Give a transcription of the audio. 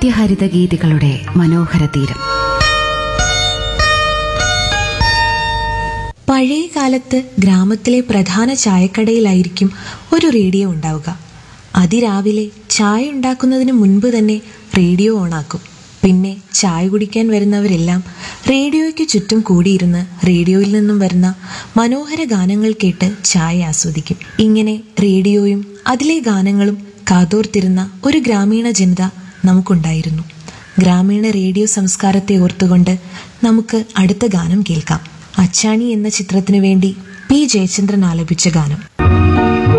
നിത്യഹരിത ഗീതികളുടെ മനോഹര തീരം പഴയ കാലത്ത് ഗ്രാമത്തിലെ പ്രധാന ചായക്കടയിലായിരിക്കും ഒരു റേഡിയോ ഉണ്ടാവുക അതിരാവിലെ ചായ ഉണ്ടാക്കുന്നതിന് മുൻപ് തന്നെ റേഡിയോ ഓണാക്കും പിന്നെ ചായ കുടിക്കാൻ വരുന്നവരെല്ലാം റേഡിയോയ്ക്ക് ചുറ്റും കൂടിയിരുന്ന് റേഡിയോയിൽ നിന്നും വരുന്ന മനോഹര ഗാനങ്ങൾ കേട്ട് ചായ ആസ്വദിക്കും ഇങ്ങനെ റേഡിയോയും അതിലെ ഗാനങ്ങളും കാതോർത്തിരുന്ന ഒരു ഗ്രാമീണ ജനത നമുക്കുണ്ടായിരുന്നു ഗ്രാമീണ റേഡിയോ സംസ്കാരത്തെ ഓർത്തുകൊണ്ട് നമുക്ക് അടുത്ത ഗാനം കേൾക്കാം അച്ചാണി എന്ന ചിത്രത്തിനു വേണ്ടി പി ജയചന്ദ്രൻ ആലപിച്ച ഗാനം